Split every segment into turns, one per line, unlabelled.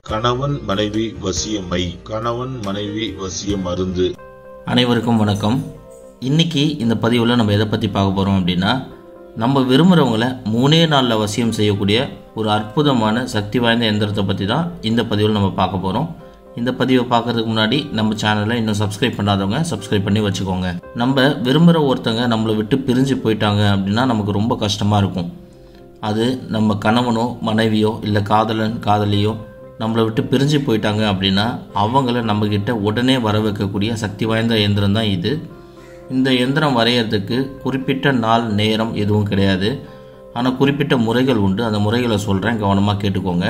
கணவன் மனைவி வசியமை கணவன் மனைவி வசிய மருந்து
அனைவருக்கும் வணக்கம் இன்னைக்கு இந்த பதிவில் நம்ம எதை பற்றி பார்க்க போகிறோம் அப்படின்னா நம்ம விரும்புகிறவங்கள மூணே நாளில் வசியம் செய்யக்கூடிய ஒரு அற்புதமான சக்தி வாய்ந்த எந்திரத்தை பற்றி தான் இந்த பதிவில் நம்ம பார்க்க போகிறோம் இந்த பதிவை பார்க்கறதுக்கு முன்னாடி நம்ம சேனலை இன்னும் சப்ஸ்கிரைப் பண்ணாதவங்க சப்ஸ்கிரைப் பண்ணி வச்சுக்கோங்க நம்ம விரும்புகிற ஒருத்தங்க நம்மளை விட்டு பிரிஞ்சு போயிட்டாங்க அப்படின்னா நமக்கு ரொம்ப கஷ்டமாக இருக்கும் அது நம்ம கணவனோ மனைவியோ இல்லை காதலன் காதலியோ நம்மளை விட்டு பிரிஞ்சு போயிட்டாங்க அப்படின்னா அவங்கள நம்மக்கிட்ட உடனே வர வைக்கக்கூடிய சக்தி வாய்ந்த எந்திரம் தான் இது இந்த எந்திரம் வரைகிறதுக்கு குறிப்பிட்ட நாள் நேரம் எதுவும் கிடையாது ஆனால் குறிப்பிட்ட முறைகள் உண்டு அந்த முறைகளை சொல்கிறேன் கவனமாக கேட்டுக்கோங்க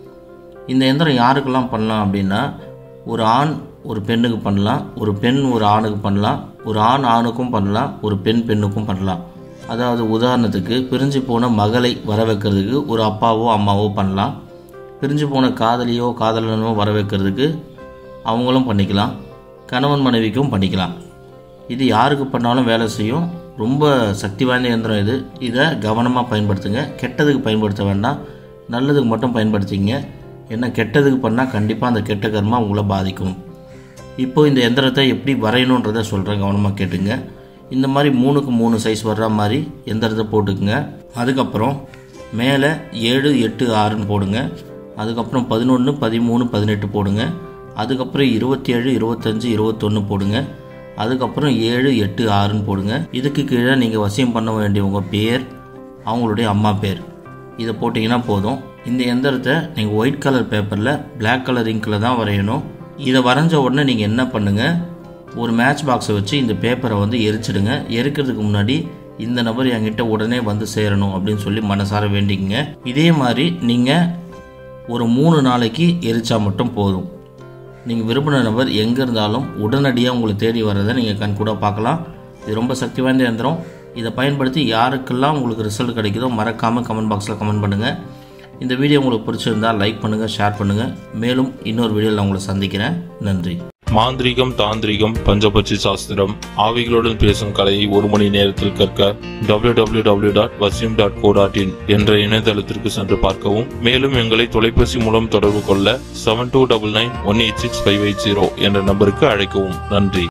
இந்த எந்திரம் யாருக்கெல்லாம் பண்ணலாம் அப்படின்னா ஒரு ஆண் ஒரு பெண்ணுக்கு பண்ணலாம் ஒரு பெண் ஒரு ஆணுக்கு பண்ணலாம் ஒரு ஆண் ஆணுக்கும் பண்ணலாம் ஒரு பெண் பெண்ணுக்கும் பண்ணலாம் அதாவது உதாரணத்துக்கு பிரிஞ்சு போன மகளை வர வைக்கிறதுக்கு ஒரு அப்பாவோ அம்மாவோ பண்ணலாம் பிரிஞ்சு போன காதலியோ காதலனோ வர வைக்கிறதுக்கு அவங்களும் பண்ணிக்கலாம் கணவன் மனைவிக்கும் பண்ணிக்கலாம் இது யாருக்கு பண்ணாலும் வேலை செய்யும் ரொம்ப சக்தி வாய்ந்த இயந்திரம் இது இதை கவனமாக பயன்படுத்துங்க கெட்டதுக்கு பயன்படுத்த வேண்டாம் நல்லதுக்கு மட்டும் பயன்படுத்திங்க ஏன்னா கெட்டதுக்கு பண்ணால் கண்டிப்பாக அந்த கெட்ட கர்மா உங்களை பாதிக்கும் இப்போ இந்த எந்திரத்தை எப்படி வரையணுன்றதை சொல்கிறேன் கவனமாக கேட்டுங்க இந்த மாதிரி மூணுக்கு மூணு சைஸ் வர்ற மாதிரி எந்திரத்தை போட்டுக்குங்க அதுக்கப்புறம் மேலே ஏழு எட்டு ஆறுன்னு போடுங்க அதுக்கப்புறம் பதினொன்று பதிமூணு பதினெட்டு போடுங்க அதுக்கப்புறம் இருபத்தி ஏழு இருபத்தஞ்சு இருபத்தொன்று போடுங்க அதுக்கப்புறம் ஏழு எட்டு ஆறுன்னு போடுங்க இதுக்கு கீழே நீங்கள் வசியம் பண்ண வேண்டிய உங்கள் பேர் அவங்களுடைய அம்மா பேர் இதை போட்டிங்கன்னா போதும் இந்த எந்திரத்தை நீங்கள் ஒயிட் கலர் பேப்பரில் Black கலர் இங்கில் தான் வரையணும் இதை வரைஞ்ச உடனே நீங்கள் என்ன பண்ணுங்கள் ஒரு மேட்ச் பாக்ஸை வச்சு இந்த பேப்பரை வந்து எரிச்சிடுங்க எரிக்கிறதுக்கு முன்னாடி இந்த நபர் என்கிட்ட உடனே வந்து சேரணும் அப்படின்னு சொல்லி மனசார வேண்டிக்கங்க இதே மாதிரி நீங்கள் ஒரு மூணு நாளைக்கு எரிச்சா மட்டும் போதும் நீங்கள் விரும்பின நபர் எங்கே இருந்தாலும் உடனடியாக உங்களை தேடி வர்றதை நீங்கள் கண்கூட பார்க்கலாம் இது ரொம்ப சக்தி வாய்ந்த இயந்திரம் இதை பயன்படுத்தி யாருக்கெல்லாம் உங்களுக்கு ரிசல்ட் கிடைக்குதோ மறக்காமல் கமெண்ட் பாக்ஸில் கமெண்ட் பண்ணுங்கள் இந்த வீடியோ உங்களுக்கு பிடிச்சிருந்தா லைக் பண்ணுங்கள் ஷேர் பண்ணுங்கள் மேலும் இன்னொரு வீடியோவில் உங்களை சந்திக்கிறேன் நன்றி
மாந்திரிகம் தாந்திரிகம் பஞ்சபட்சி சாஸ்திரம் ஆவிகளுடன் பேசும் கலையை ஒரு மணி நேரத்தில் கற்க www.vasim.co.in டாட் வசியம் டாட் கோ டாட் இன் என்ற இணையதளத்திற்கு சென்று பார்க்கவும் மேலும் எங்களை தொலைபேசி மூலம் தொடர்பு கொள்ள seven two double nine one eight six five eight zero என்ற நம்பருக்கு அழைக்கவும் நன்றி